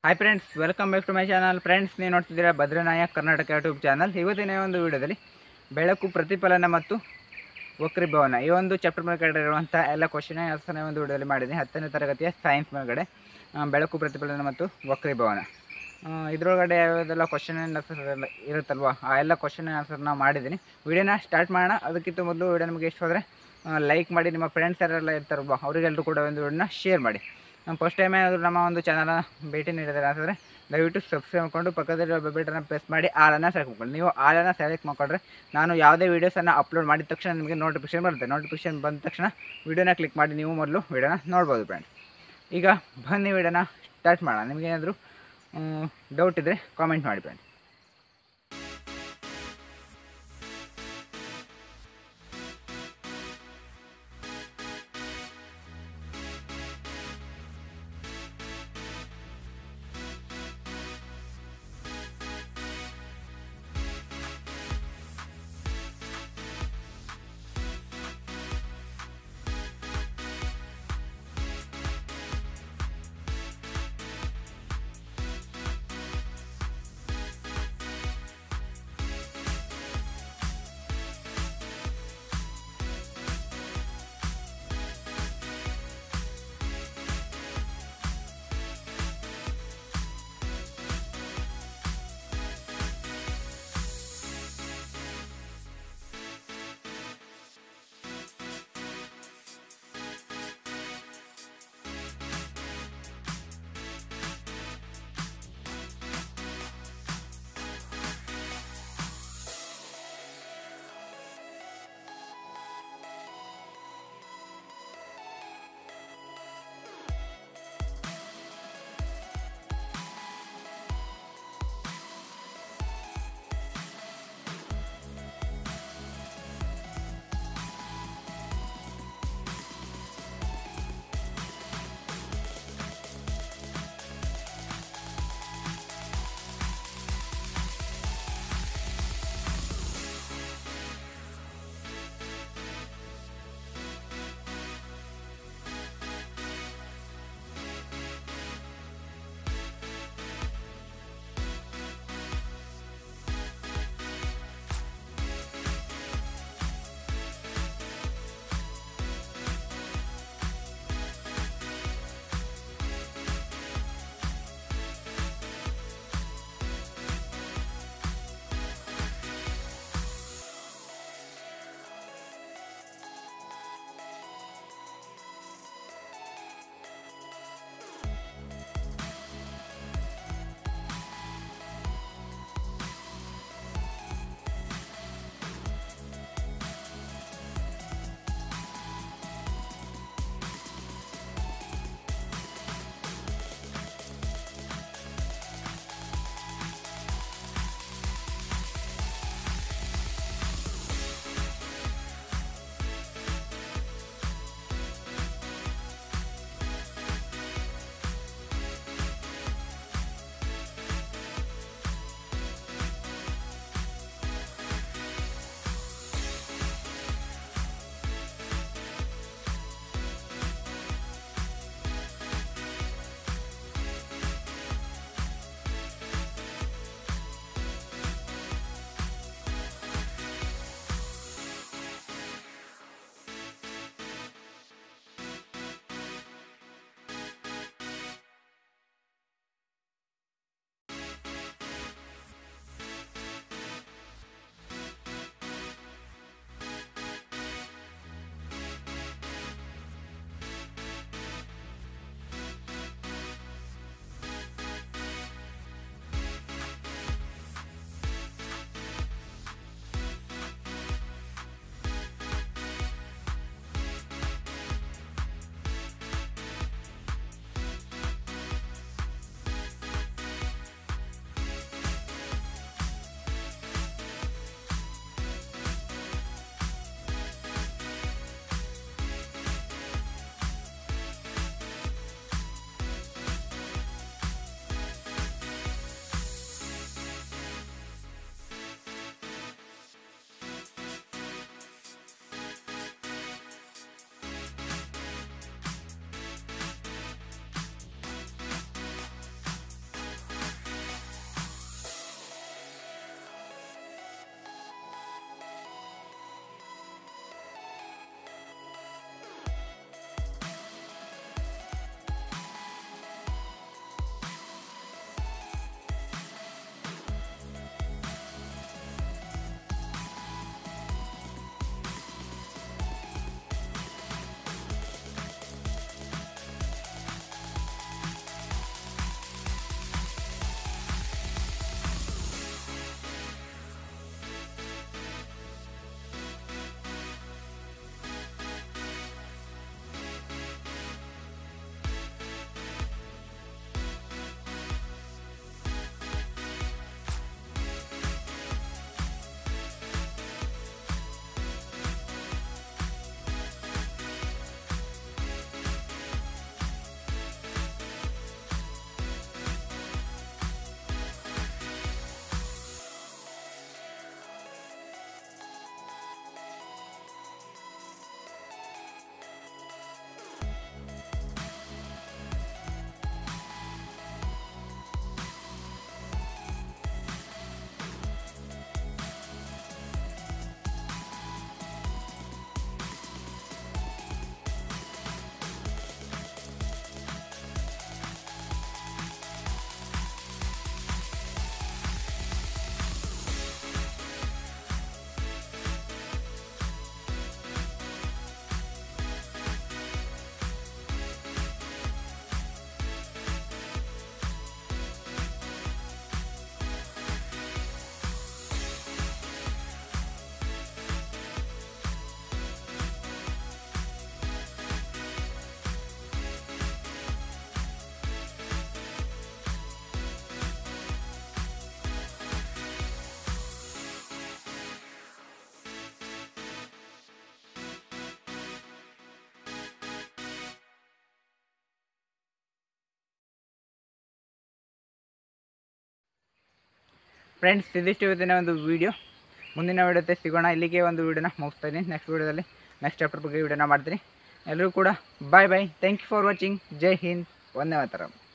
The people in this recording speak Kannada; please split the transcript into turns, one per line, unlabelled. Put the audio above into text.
hi friends welcome back to my channel friends ನೀವು ನೋಡ್ತಿದ್ದೀರಾ ಭದ್ರನಾಯಕ್ ಕರ್ನಾಟಕ ಯೂಟ್ಯೂಬ್ ಚಾನಲ್ ಇವತ್ತಿನ ಈ ಒಂದು ವಿಡಿಯೋದಲ್ಲಿ ಬೆಳಕು ಪ್ರತಿಫಲನ ಮತ್ತು ವಕ್ರೀಭವನ ಈ ಒಂದು ಚಾಪ್ಟರ್ ಮೇಲ್ಗಡೆ ಇರುವಂಥ ಎಲ್ಲ ಕ್ವಶನ್ ಆನ್ಸರ್ನ ಒಂದು ವಿಡಿಯೋದಲ್ಲಿ ಮಾಡಿದ್ದೀನಿ ಹತ್ತನೇ ತರಗತಿಯ ಸೈನ್ಸ್ ಮೇಲ್ಗಡೆ ಆ, ಬೆಳಕು ಪ್ರತಿಫಲನ ಮತ್ತು ವಕ್ರೀಭವನ ಆ, ಇದ್ರೊಳಗಡೆ ಯಾವುದೆಲ್ಲ ಕ್ವಶನ್ ಆನ್ಸರ್ ಎಲ್ಲ ಇರುತ್ತಲ್ವ ಆ ಎಲ್ಲ ಕ್ವಶನ್ ಆನ್ಸರ್ನ ಮಾಡಿದ್ದೀನಿ ವಿಡಿಯೋನ ಸ್ಟಾರ್ಟ್ ಮಾಡೋಣ ಅದಕ್ಕಿಂತ ಮೊದಲು ವಿಡಿಯೋ ನಿಮಗೆ ಇಷ್ಟ ಹೋದರೆ ಲೈಕ್ ಮಾಡಿ ನಿಮ್ಮ ಫ್ರೆಂಡ್ಸ್ ಯಾರೆಲ್ಲ ಇರ್ತಾರಲ್ವ ಅವರಿಗೆಲ್ಲರೂ ಕೂಡ ಒಂದು ವಿಡಿಯೋನ ಶೇರ್ ಮಾಡಿ ಫಸ್ಟ್ ಟೈಮ್ ಏನಾದರೂ ನಮ್ಮ ಒಂದು ಚಾನಲ್ನ ಭೇಟಿ ನೀಡಿದರೆ ಅಂತಂದರೆ ದಯವಿಟ್ಟು ಸಬ್ಸ್ಕ್ರೈಬ್ ಮಾಡ್ಕೊಂಡು ಪಕ್ಕದಲ್ಲಿರೋ ಬೆಲ್ಬಟನ್ನ ಪ್ರೆಸ್ ಮಾಡಿ ಆಲನ್ನು ಸೆಲೆಕ್ಟ್ ಮಾಡ್ಕೊಂಡು ನೀವು ಆಲನ್ನು ಸೆಲೆಕ್ಟ್ ಮಾಡ್ಕೊಂಡ್ರೆ ನಾನು ಯಾವುದೇ ವೀಡಿಯೋಸನ್ನು ಅಪ್ಲೋಡ್ ಮಾಡಿದ ತಕ್ಷಣ ನಿಮಗೆ ನೋಟಿಫಿಕೇಶನ್ ಬರುತ್ತೆ ನೋಟಿಫಿಕೇಶನ್ ಬಂದ ತಕ್ಷಣ ವೀಡಿಯೋನ ಕ್ಲಿಕ್ ಮಾಡಿ ನೀವು ಮೊದಲು ವೀಡಿಯೋನ ನೋಡ್ಬೋದು ಫ್ರೆಂಡ್ಸ್ ಈಗ ಬನ್ನಿ ವೀಡಿಯೋನ ಸ್ಟಾರ್ಟ್ ಮಾಡೋಣ ನಿಮಗೇನಾದರೂ ಡೌಟ್ ಇದ್ದರೆ ಕಾಮೆಂಟ್ ಮಾಡಿ ಫ್ರೆಂಡ್ಸ್ ಫ್ರೆಂಡ್ಸ್ ಇದಿಷ್ಟು ಇವತ್ತಿನ ಒಂದು ವೀಡಿಯೋ ಮುಂದಿನ ವೀಡಿಯೋತೆ ಸಿಗೋಣ ಇಲ್ಲಿಗೆ ಒಂದು ವೀಡಿಯೋನ ಮುಗಿಸ್ತಾ ಇದ್ದೀನಿ ನೆಕ್ಸ್ಟ್ ವೀಡಿಯೋದಲ್ಲಿ ನೆಕ್ಸ್ಟ್ ಚಾಪ್ಟರ್ ಬಗ್ಗೆ ವೀಡಿಯೋನ ಮಾಡ್ತೀನಿ ಎಲ್ಲರೂ ಕೂಡ bye bye thank you for watching Jai Hind Vande ಮಾತರಂ